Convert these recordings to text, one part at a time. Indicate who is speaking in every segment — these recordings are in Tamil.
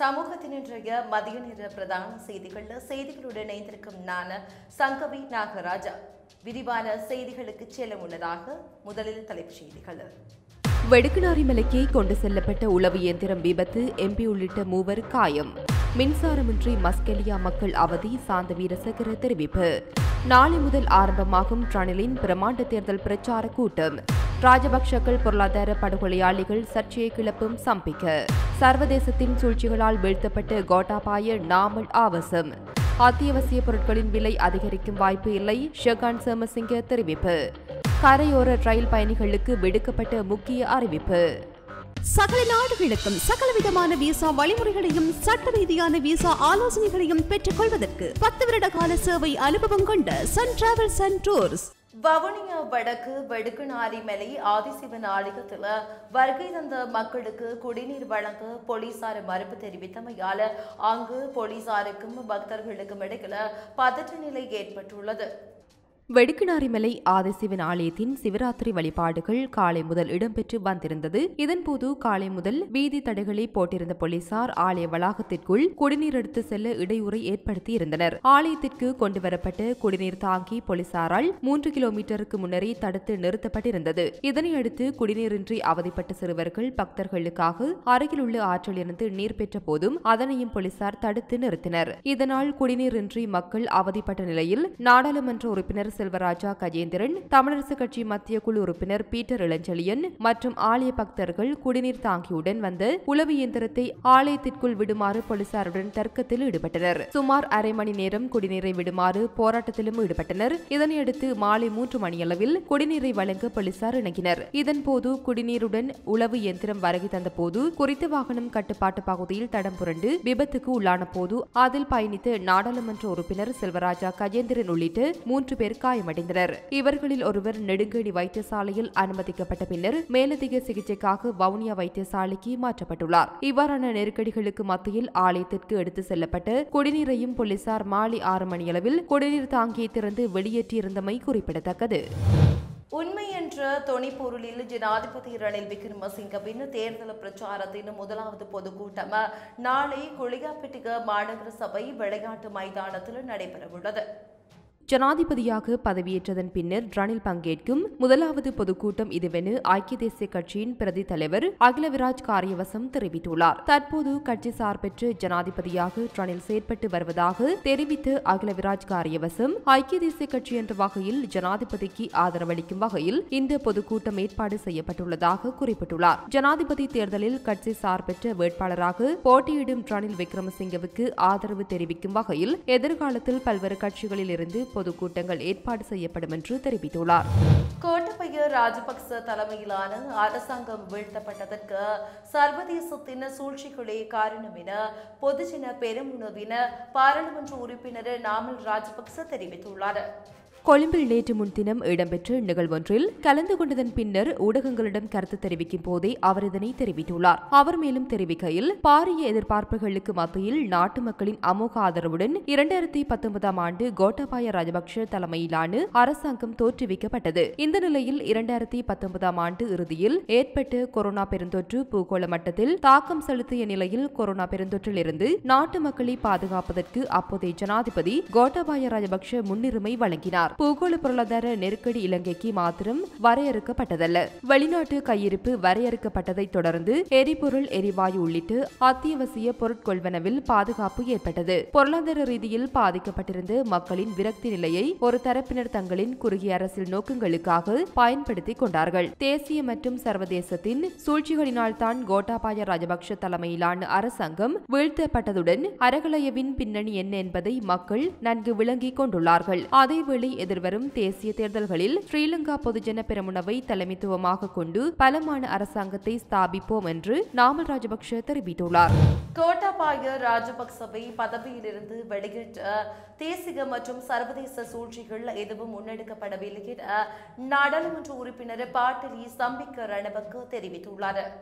Speaker 1: சமூகத்தின் இன்றைய மதிய நேர பிரதான செய்திகள் செய்திகளுடன் இணைந்திருக்கும் நான் சங்கவி நாகராஜா விரிவான செய்திகளுக்கு செல்ல முன்னதாக முதலில் தலைப்புச் செய்திகள்
Speaker 2: வெடுக்குநாரி மலைக்கு கொண்டு செல்லப்பட்ட உளவு இயந்திரம் விபத்து எம்பி உள்ளிட்ட மூவர் காயம் மின்சாரமின்றி மஸ்கெலியா மக்கள் அவதி சாந்த வீரசேகர தெரிவிப்பு நாளை முதல் ஆரம்பமாகும் ரணிலின் பிரமாண்ட தேர்தல் பிரச்சார கூட்டம் ராஜபக்ஷக்கள் பொருளாதார படுகொலையாளிகள் சர்ச்சையை கிளப்பும் சம்பிக்க சர்வதேசத்தின் சூழ்ச்சிகளால் வீழ்த்தப்பட்ட கோட்டாபாய நாமல் ஆவசம் அத்தியாவசிய பொருட்களின் விலை அதிகரிக்கும் வாய்ப்பு இல்லை ஷெகான் சோமசிங்க தெரிவிப்பு கரையோர ரயில் பயணிகளுக்கு விடுக்கப்பட்ட முக்கிய அறிவிப்பு
Speaker 3: சகல நாடுகளுக்கும் சகலவிதமான விசா வழிமுறைகளையும் சட்ட ரீதியான விசா ஆலோசனைகளையும் பெற்றுக் கொள்வதற்கு பத்து வருட கால சேவை அனுபவம் கொண்ட sun travels and tours
Speaker 1: Vavuniya வடக்கு வெடுக்குநாரி மலை ஆதிசிவன் ஆலயத்தில் வருகை தந்த மக்களுக்கு குடிநீர் வழங்க போலீசார் மறுப்பு தெரிவித்தமையால் அங்கு போலீசாருக்கும் பக்தர்களுக்கும் இடையில பதற்ற நிலை ஏற்பட்டுள்ளது
Speaker 2: வெடுக்குநாரிமலை ஆதிசிவன் ஆலயத்தின் சிவராத்திரி வழிபாடுகள் காலை முதல் இடம்பெற்று வந்திருந்தது இதன்போது காலை முதல் வீதி தடைகளை போட்டிருந்த போலீசார் ஆலய வளாகத்திற்குள் குடிநீர் எடுத்து செல்ல இடையூறை ஏற்படுத்தி இருந்தனர் ஆலயத்திற்கு கொண்டுவரப்பட்ட குடிநீர் தாங்கி போலீசாரால் மூன்று கிலோமீட்டருக்கு முன்னரே தடுத்து நிறுத்தப்பட்டிருந்தது இதனையடுத்து குடிநீரின்றி அவதிப்பட்ட சிறுவர்கள் பக்தர்களுக்காக அருகிலுள்ள ஆற்றிலிருந்து நீர் பெற்ற போதும் அதனையும் போலீசார் தடுத்து நிறுத்தினர் இதனால் குடிநீரின்றி மக்கள் அவதிப்பட்ட நிலையில் நாடாளுமன்ற உறுப்பினர் செல்வராஜா கஜேந்திரன் தமிழரசு கட்சி மத்திய குழு உறுப்பினர் பீட்டர் இளஞ்செழியன் மற்றும் ஆலய பக்தர்கள் குடிநீர் தாங்கியுடன் வந்த உளவு இயந்திரத்தை ஆலயத்திற்குள் விடுமாறு போலீசாருடன் தர்க்கத்தில் ஈடுபட்டனர் சுமார் அரை மணி நேரம் குடிநீரை விடுமாறு போராட்டத்திலும் ஈடுபட்டனர் இதனையடுத்து மாலை மூன்று மணியளவில் குடிநீரை வழங்க போலீசார் இணங்கினர் இதன்போது குடிநீருடன் உளவு இயந்திரம் வருகை தந்தபோது குறித்த வாகனம் கட்டுப்பாட்டு பகுதியில் தடம் புரண்டு விபத்துக்கு உள்ளான போது அதில் பயணித்த நாடாளுமன்ற உறுப்பினர் செல்வராஜா கஜேந்திரன் உள்ளிட்ட மூன்று பேர் காயமடைந்தனர் இவர்களில் ஒருவர் நெடுங்கேணி வைத்தியசாலையில் அனுமதிக்கப்பட்ட பின்னர் மேலதிக சிகிச்சைக்காக வவுனியா வைத்தியசாலைக்கு மாற்றப்பட்டுள்ளார் இவ்வாறான நெருக்கடிகளுக்கு மத்தியில் ஆலயத்திற்கு எடுத்து செல்லப்பட்ட குடிநீரையும் போலீசார் மாலை ஆறு மணியளவில் குடிநீர் தாங்கியை திறந்து வெளியேற்றியிருந்தமை குறிப்பிடத்தக்கது
Speaker 1: உண்மை என்ற தொனிப்பொருளில் ஜனாதிபதி ரணில் விக்ரமசிங்கவின் தேர்தல் பிரச்சாரத்தின் முதலாவது பொதுக்கூட்டம் நாளை குளியாப்பிட்டிக மாநகர சபை விளையாட்டு மைதானத்தில் நடைபெறவுள்ளது
Speaker 2: ஜனாதிபதியாக பதவியேற்றதன் பின்னர் ரணில் பங்கேற்கும் முதலாவது பொதுக்கூட்டம் இதுவென ஐக்கிய தேசிய கட்சியின் பிரதி தலைவர் அகிலவிராஜ் காரியவசம் தெரிவித்துள்ளார் தற்போது கட்சி சார்பற்ற ஜனாதிபதியாக ரணில் செயற்பட்டு வருவதாக தெரிவித்த அகிலவிராஜ் காரியவசம் ஐக்கிய தேசிய கட்சி என்ற வகையில் ஜனாதிபதிக்கு ஆதரவளிக்கும் வகையில் இந்த பொதுக்கூட்டம் ஏற்பாடு செய்யப்பட்டுள்ளதாக குறிப்பிட்டுள்ளார் ஜனாதிபதி தேர்தலில் கட்சி சார்பற்ற வேட்பாளராக போட்டியிடும் ரணில் விக்ரமசிங்கவுக்கு ஆதரவு தெரிவிக்கும் வகையில் எதிர்காலத்தில் பல்வேறு கட்சிகளில் இருந்து பொதுக்கூட்டங்கள் ஏற்பாடு செய்யப்படும் என்று தெரிவித்துள்ளார்
Speaker 1: கோட்டபய ராஜபக்ச தலைமையிலான அரசாங்கம் வீழ்த்தப்பட்டதற்கு சர்வதேசத்தின் சூழ்ச்சிகளே காரணம் என பொதுஜன பெருமுனவின பாராளுமன்ற உறுப்பினர் நாமல் ராஜபக்ச தெரிவித்துள்ளார்
Speaker 2: கொழும்பில் நேற்று முன்தினம் இடம்பெற்ற நிகழ்வொன்றில் கலந்து கொண்டதன் பின்னர் ஊடகங்களிடம் கருத்து தெரிவிக்கும் போதே அவர் இதனை தெரிவித்துள்ளார் அவர் மேலும் தெரிவிக்கையில் பாரிய எதிர்பார்ப்புகளுக்கு மத்தியில் நாட்டு மக்களின் அமோக ஆதரவுடன் இரண்டாயிரத்தி பத்தொன்பதாம் ஆண்டு கோட்டாபாய ராஜபக்ஷ தலைமையிலான அரசாங்கம் தோற்றுவிக்கப்பட்டது இந்த நிலையில் இரண்டாயிரத்தி பத்தொன்பதாம் ஆண்டு இறுதியில் ஏற்பட்ட கொரோனா பெருந்தொற்று பூகோள மட்டத்தில் தாக்கம் செலுத்திய நிலையில் கொரோனா பெருந்தொற்றில் இருந்து நாட்டு மக்களை பாதுகாப்பதற்கு அப்போதைய ஜனாதிபதி கோட்டாபாய ராஜபக்ஷ முன்னுரிமை வழங்கினார் பூகோள பொருளாதார நெருக்கடி இலங்கைக்கு மாத்திரம் வரையறுக்கப்பட்டதல்ல வெளிநாட்டு கையிருப்பு வரையறுக்கப்பட்டதைத் தொடர்ந்து எரிபொருள் எரிவாயு உள்ளிட்ட அத்தியாவசிய பொருட்கொள்வனவில் பாதுகாப்பு ஏற்பட்டது பொருளாதார ரீதியில் பாதிக்கப்பட்டிருந்த மக்களின் விரக்தி நிலையை ஒரு தரப்பினர் தங்களின் குறுகிய அரசியல் நோக்கங்களுக்காக பயன்படுத்திக் கொண்டார்கள் தேசிய மற்றும் சர்வதேசத்தின் சூழ்ச்சிகளினால் தான் கோட்டாபாய ராஜபக்ஷ தலைமையிலான அரசாங்கம் வீழ்த்தப்பட்டதுடன் அரகலயவின் பின்னணி என்ன என்பதை மக்கள் நன்கு விளங்கிக் கொண்டுள்ளார்கள் அதேவேளை எதிர்வரும் தேசிய தேர்தல்களில் ஸ்ரீலங்கா பொதுஜன பெரமுனவை தலைமைத்துவமாக கொண்டு பலமான அரசாங்கத்தை ஸ்தாபிப்போம் என்று நாமல் ராஜபக்ஷ தெரிவித்துள்ளார்
Speaker 1: கோட்டாபாய ராஜபக்சவை பதவியிலிருந்து வெளியேற்ற தேசிய மற்றும் சர்வதேச சூழ்ச்சிகள் எதுவும் முன்னெடுக்கப்படவில்லை என நாடாளுமன்ற உறுப்பினர் பாட்டலி சம்பிக்க ரணபக்கு தெரிவித்துள்ளார்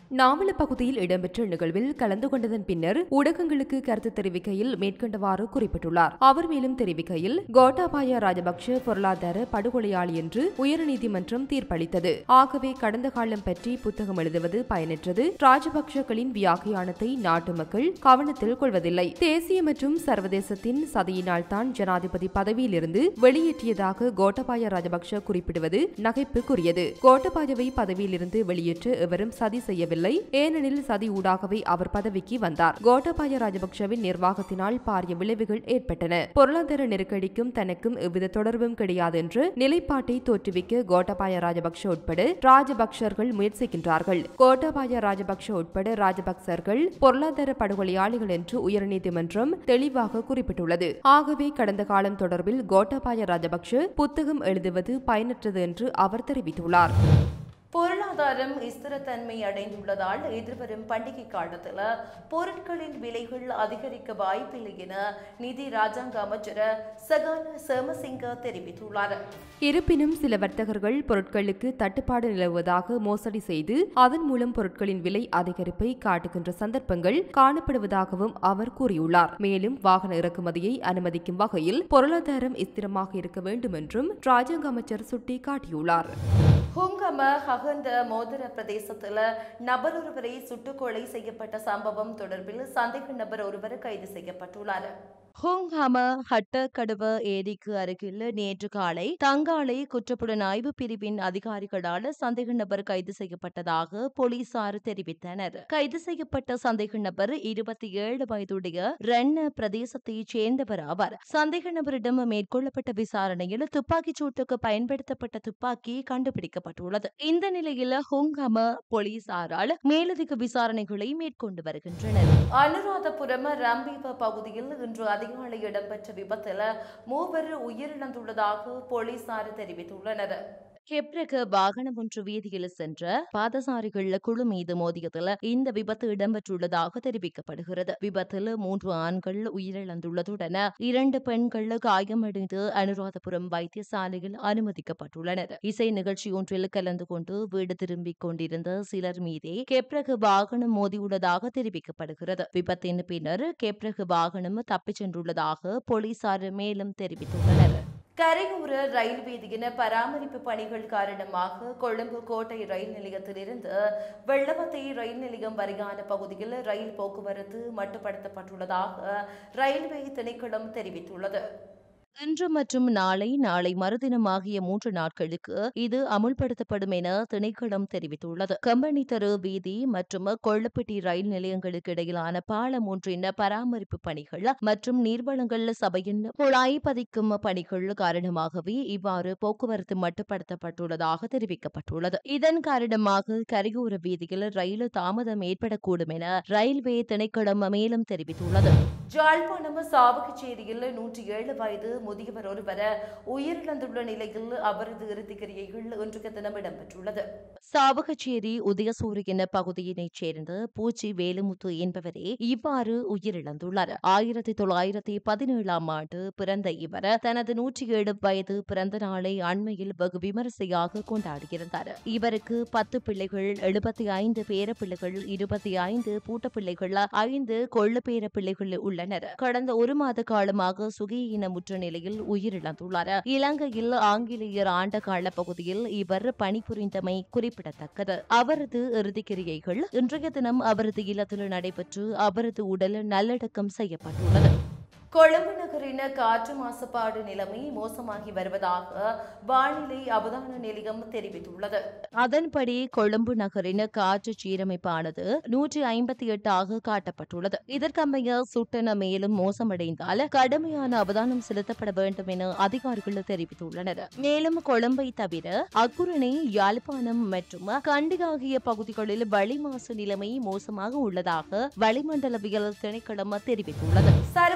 Speaker 2: நாவல பகுதியில் இடம்பெற்ற நிகழ்வில் கலந்து கொண்டதன் பின்னர் ஊடகங்களுக்கு கருத்து தெரிவிக்கையில் மேற்கண்டவாறு குறிப்பிட்டுள்ளார் அவர் மேலும் தெரிவிக்கையில் கோட்டாபாய ராஜபக்ஷ பொருளாதார படுகொலையாளி என்று உயர்நீதிமன்றம் தீர்ப்பளித்தது ஆகவே கடந்த காலம் பற்றி புத்தகம் எழுதுவது பயனற்றது ராஜபக்ஷக்களின் வியாக்கியானத்தை நாட்டு மக்கள் கவனத்தில் கொள்வதில்லை தேசிய மற்றும் சர்வதேசத்தின் சதியினால் தான் ஜனாதிபதி பதவியிலிருந்து வெளியேற்றியதாக கோட்டபாய ராஜபக்ஷ குறிப்பிடுவது நகைப்புக்குரியது கோட்டபாயவை பதவியிலிருந்து வெளியேற்ற எவரும் சதி செய்யவில்லை ஏனெனில் சதி ஊடாகவே அவர் பதவிக்கு வந்தார் கோட்டபாய ராஜபக்ஷவின் நிர்வாகத்தினால் பாரிய விளைவுகள் ஏற்பட்டன பொருளாதார நெருக்கடிக்கும் தனக்கும் எவ்வித தொடர்பும் கிடையாது என்று நிலைப்பாட்டை தோற்றுவிக்க கோட்டபாய ராஜபக்ஷ உட்பட ராஜபக்சர்கள் முயற்சிக்கின்றார்கள் கோட்டபாய ராஜபக்ஷ உட்பட ராஜபக்சர்கள் பொருளாதார படுகொலையாளிகள் என்று உயர்நீதிமன்றம் தெளிவாக குறிப்பிட்டுள்ளது ஆகவே கடந்த காலம் தொடர்பில் கோட்டபாய ராஜபக்ஷ புத்தகம் எழுதுவது பயனற்றது என்று அவர் தெரிவித்துள்ளார்
Speaker 1: பொருளாதாரம் ஸ்திரத்தன்மை அடைந்துள்ளதால் எதிர்வரும் பண்டிகை காலத்தில் பொருட்களின் விலைகள் அதிகரிக்க வாய்ப்பில்லை என நிதி ராஜாங்க அமைச்சர் சகான சேமசிங்க தெரிவித்துள்ளார்
Speaker 2: இருப்பினும் சில வர்த்தகர்கள் பொருட்களுக்கு தட்டுப்பாடு நிலவுவதாக மோசடி செய்து அதன் மூலம் பொருட்களின் விலை அதிகரிப்பை காட்டுகின்ற சந்தர்ப்பங்கள் காணப்படுவதாகவும் அவர் கூறியுள்ளார் மேலும் வாகன இறக்குமதியை அனுமதிக்கும் வகையில் பொருளாதாரம் ஸ்திரமாக இருக்க வேண்டும் என்றும் ராஜாங்க அமைச்சர் சுட்டிக்காட்டியுள்ளார்
Speaker 1: ஹுங்கம ஹகந்த மோதிர பிரதேசத்தில் நபர் ஒருவரை சுட்டுக்கொலை செய்யப்பட்ட சம்பவம் தொடர்பில் சந்தேக நபர் ஒருவர் கைது செய்யப்பட்டுள்ளார் ஹுங்ஹம ஹட்டக்கடுவ ஏரிக்கு அருகில் நேற்று காலை தங்காலை குற்றப்புலனாய்வு பிரிவின் அதிகாரிகளால் சந்தேக நபர் கைது செய்யப்பட்டதாக போலீசார் தெரிவித்தனர் கைது செய்யப்பட்ட சந்தேக நபர் இருபத்தி ஏழு வயதுடைய ரன் பிரதேசத்தைச் சேர்ந்தவர் ஆவார் சந்தேக நபரிடம் மேற்கொள்ளப்பட்ட விசாரணையில் துப்பாக்கிச் சூட்டுக்கு பயன்படுத்தப்பட்ட துப்பாக்கி கண்டுபிடிக்கப்பட்டுள்ளது இந்த நிலையில் ஹுங்ஹம போலீசாரால் மேலதிக விசாரணைகளை மேற்கொண்டு வருகின்றனர் அனுராதபுரம் ரம்பீப பகுதியில் இன்று அதிகாலை இடம்பெற்ற விபத்தில் மூவர் உயிரிழந்துள்ளதாக போலீசார் தெரிவித்துள்ளனர் கெப்ரக வாகனம் ஒன்று வீதியில் சென்ற பாதசாரிகள் குழு மீது மோதியதில் இந்த விபத்து இடம்பெற்றுள்ளதாக தெரிவிக்கப்படுகிறது விபத்தில் மூன்று ஆண்கள் உயிரிழந்துள்ளதுடன் இரண்டு பெண்கள் காயமடைந்து அனுராதபுரம் வைத்தியசாலையில் அனுமதிக்கப்பட்டுள்ளனர் இசை நிகழ்ச்சி ஒன்றில் கலந்து கொண்டு வீடு திரும்பிக் கொண்டிருந்த சிலர் மீதே கெப்ரக வாகனம் மோதியுள்ளதாக தெரிவிக்கப்படுகிறது விபத்தின் பின்னர் கெப்ரக வாகனம் தப்பிச் சென்றுள்ளதாக போலீசார் மேலும் தெரிவித்துள்ளனர் கரையோர ரயில் வீதியின் பராமரிப்பு பணிகள் காரணமாக கொழும்பு கோட்டை ரயில் நிலையத்திலிருந்து வெள்ளவத்தை ரயில் நிலையம் வரையான பகுதியில் ரயில் போக்குவரத்து மட்டுப்படுத்தப்பட்டுள்ளதாக ரயில்வே திணைக்களம் தெரிவித்துள்ளது இன்று மற்றும் நாளை நாளை மறுதினம் ஆகிய மூன்று நாட்களுக்கு இது அமுல்படுத்தப்படும் என திணைக்களம் தெரிவித்துள்ளது கம்பெனி தெரு வீதி மற்றும் கொள்ளப்பட்டி ரயில் நிலையங்களுக்கு இடையிலான பாலம் ஒன்றின் பராமரிப்பு பணிகள் மற்றும் நீர்வளங்கள் சபையின் குழாய் பதிக்கும் பணிகள் காரணமாகவே இவ்வாறு போக்குவரத்து மட்டுப்படுத்தப்பட்டுள்ளதாக தெரிவிக்கப்பட்டுள்ளது இதன் காரணமாக கரையோர வீதியில் ரயில் தாமதம் ஏற்படக்கூடும் என ரயில்வே திணைக்களம் மேலும் தெரிவித்துள்ளது ஜாழ்ப்பாணம் சாவகச்சேரியில் நூற்றி ஏழு வயது முதியவர் ஒருவர் உயிரிழந்துள்ள நிலையில் அவரது இறுதிக்கிரியைகள் இன்றைய தினம் இடம்பெற்றுள்ளது சாவகச்சேரி உதயசூரியன் பகுதியினைச் சேர்ந்த பூச்சி வேலுமுத்து என்பவரே இவ்வாறு உயிரிழந்துள்ளார் ஆயிரத்தி தொள்ளாயிரத்தி பதினேழாம் ஆண்டு பிறந்த இவர் தனது நூற்றி ஏழு வயது பிறந்த நாளை அண்மையில் வெகு விமரிசையாக கொண்டாடியிருந்தார் இவருக்கு பத்து பிள்ளைகள் எழுபத்தி ஐந்து பேரப்பிள்ளைகள் இருபத்தி ஐந்து பூட்ட பிள்ளைகள் ஐந்து கொள்ளு பேர பிள்ளைகள் உள்ளனர் கடந்த ஒரு மாத காலமாக சுகீனமுற்ற நிலையில் உயிரிழந்துள்ளார் இலங்கையில் ஆங்கிலேயர் ஆண்ட கால பகுதியில் இவர் பணிபுரிந்தமை குறிப்பிடத்தக்கது அவரது இறுதிக்கிரியைகள் இன்றைய தினம் அவரது இல்லத்தில் நடைபெற்று அவரது உடல் நல்லடக்கம் செய்யப்பட்டுள்ளது கொழும்பு நகரின் காற்று மாசுபாடு நிலைமை மோசமாகி வருவதாக வானிலை அவதான நிலையம் தெரிவித்துள்ளது அதன்படி கொழும்பு நகரின் காற்று சீரமைப்பானது நூற்றி ஐம்பத்தி எட்டாக காட்டப்பட்டுள்ளது இதற்கமைய சுட்டன மேலும் மோசமடைந்தால் கடுமையான அவதானம் செலுத்தப்பட வேண்டும் என அதிகாரிகள் தெரிவித்துள்ளனர் மேலும் கொழும்பை தவிர அக்குரணை யாழ்ப்பாணம் மற்றும் கண்டி ஆகிய பகுதிகளில் வளிமாசு நிலைமை மோசமாக உள்ளதாக வளிமண்டலவியல் திணைக்களம் தெரிவித்துள்ளது சர்வதேச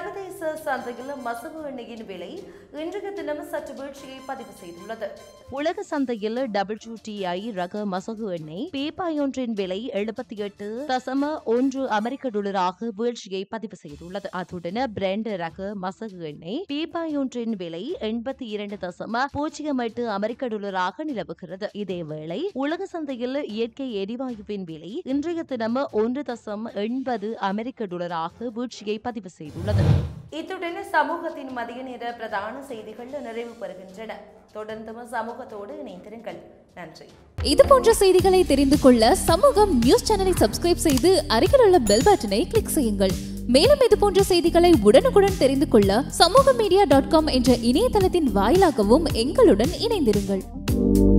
Speaker 1: உலக சந்தையில் மசகு எண்ணெயின் விலை இன்றைய தினம் சற்று வீழ்ச்சியை பதிவு செய்துள்ளது உலக சந்தையில் டபிள்யூடிஐ ரக மசகு எண்ணெய் பீப்பாயொன்றின் விலை எழுபத்தி எட்டு தசம ஒன்று அமெரிக்க டாலராக வீழ்ச்சியை பதிவு செய்துள்ளது அத்துடன் பிரெண்ட் ரக மசகு எண்ணெய் பீப்பாயொன்றின் விலை எண்பத்தி இரண்டு தசம பூஜ்ஜியம் எட்டு அமெரிக்க டாலராக நிலவுகிறது இதேவேளை உலக சந்தையில் இயற்கை எரிவாயுவின் விலை இன்றைய தினம் ஒன்று தசம் எண்பது அமெரிக்க டாலராக வீழ்ச்சியை பதிவு செய்துள்ளது இத்துடன் சமூகத்தின் மதிய நேர பிரதான செய்திகள் நிறைவு பெறுகின்றன தொடர்ந்து சமூகத்தோடு இணைந்திருங்கள் நன்றி
Speaker 4: இது போன்ற செய்திகளை தெரிந்து கொள்ள சமூகம் நியூஸ் சேனலை சப்ஸ்கிரைப் செய்து அருகில் உள்ள பெல் பட்டனை கிளிக் செய்யுங்கள் மேலும் இது போன்ற செய்திகளை உடனுக்குடன் தெரிந்து கொள்ள சமூக மீடியா டாட் காம் என்ற இணையதளத்தின் வாயிலாகவும் எங்களுடன் இணைந்திருங்கள்